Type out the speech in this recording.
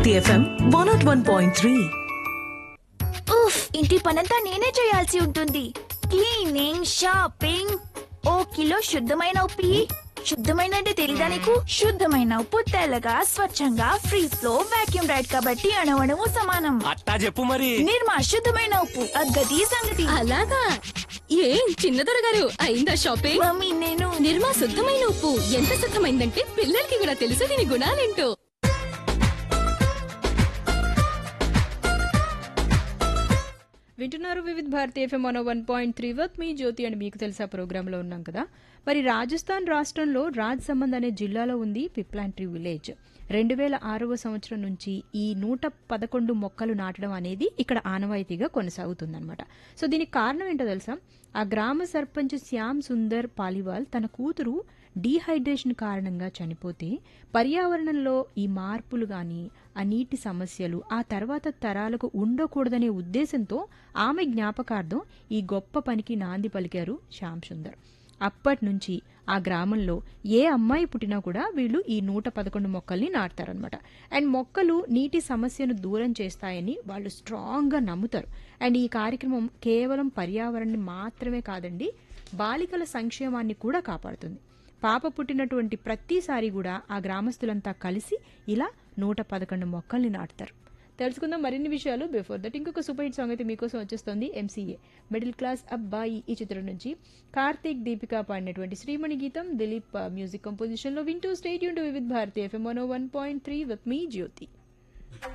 Bharati FM one nought one point three ఉఫ్ ఇంటి పనంతా నేనే చేయాల్సి ఉంటుంది క్లీనింగ్ షాపింగ్ ఓ కిలో శుద్ధమైన ఉప్పి శుద్ధమైన అంటే తెలీదా నీకు శుద్ధమైన ఉప్పు తెల్లగా స్వచ్ఛంగా ఫ్రీ ఫ్లో వాక్యూమ్ రైడ్ కాబట్టి అణవణము సమానం అట్టా చెప్పు మరి నిర్మా శుద్ధమైన ఉప్పు అగ్గది సంగతి అలాగా ఏం చిన్నదొర గారు అయిందా షాపింగ్ మమ్మీ నేను నిర్మా శుద్ధమైన ఉప్పు ఎంత శుద్ధమైందంటే పిల్లలకి కూడా తెలుసు దీని గుణాలేంటో వింటున్నారు Vividh Bharati FM one one point three with me Jyothi అని మీకు తెలుసా ప్రోగ్రాంలో ఉన్నాం కదా మరి రాజస్థాన్ రాష్ట్రంలో రాజ్ సంబంధ్ అనే జిల్లాలో ఉంది పిప్లాంట్రీ విలేజ్ రెండు వేల ఆరవ సంవత్సరం నుంచి ఈ నూట పదకొండు మొక్కలు నాటడం అనేది ఇక్కడ ఆనవాయితీగా కొనసాగుతుందన్నమాట సో దీనికి కారణం ఏంటో తెలుసా ఆ గ్రామ సర్పంచ్ శ్యామ్ సుందర్ పాలివాల్ తన కూతురు డీహైడ్రేషన్ కారణంగా చనిపోతే పర్యావరణంలో ఈ మార్పులు కానీ ఆ నీటి సమస్యలు ఆ తర్వాత తరాలకు ఉండకూడదనే ఉద్దేశంతో ఆమె జ్ఞాపకార్థం ఈ గొప్ప పనికి నాంది పలికారు శ్యామ్ సుందర్ అప్పటి నుంచి ఆ గ్రామంలో ఏ అమ్మాయి పుట్టినా కూడా వీళ్ళు ఈ నూట పదకొండు మొక్కల్ని నాటుతారనమాట అండ్ మొక్కలు నీటి సమస్యను దూరం చేస్తాయని వాళ్ళు స్ట్రాంగ్గా నమ్ముతారు అండ్ ఈ కార్యక్రమం కేవలం పర్యావరణాన్ని మాత్రమే కాదండి బాలికల సంక్షేమాన్ని కూడా కాపాడుతుంది పాప పుట్టినటువంటి ప్రతిసారి కూడా ఆ గ్రామస్తులంతా కలిసి ఇలా నూట పదకొండు మొక్కల్ని నాటుతారు తెలుసుకుందాం మరిన్ని విషయాలు బిఫోర్ దట్ ఇంకొక సూపర్ హిట్ సాంగ్ అయితే మీకోసం వచ్చేస్తుంది ఎంసీఏ మిడిల్ క్లాస్ అబ్బాయి ఈ చిత్రం నుంచి కార్తీక్ దీపిక పాడినటువంటి శ్రీమణి గీతం దిలీప్ మ్యూజిక్ కంపోజిషన్ లో వింటూ స్టేట్ యూన్ to Vividh Bharati FM one point three with me Jyothi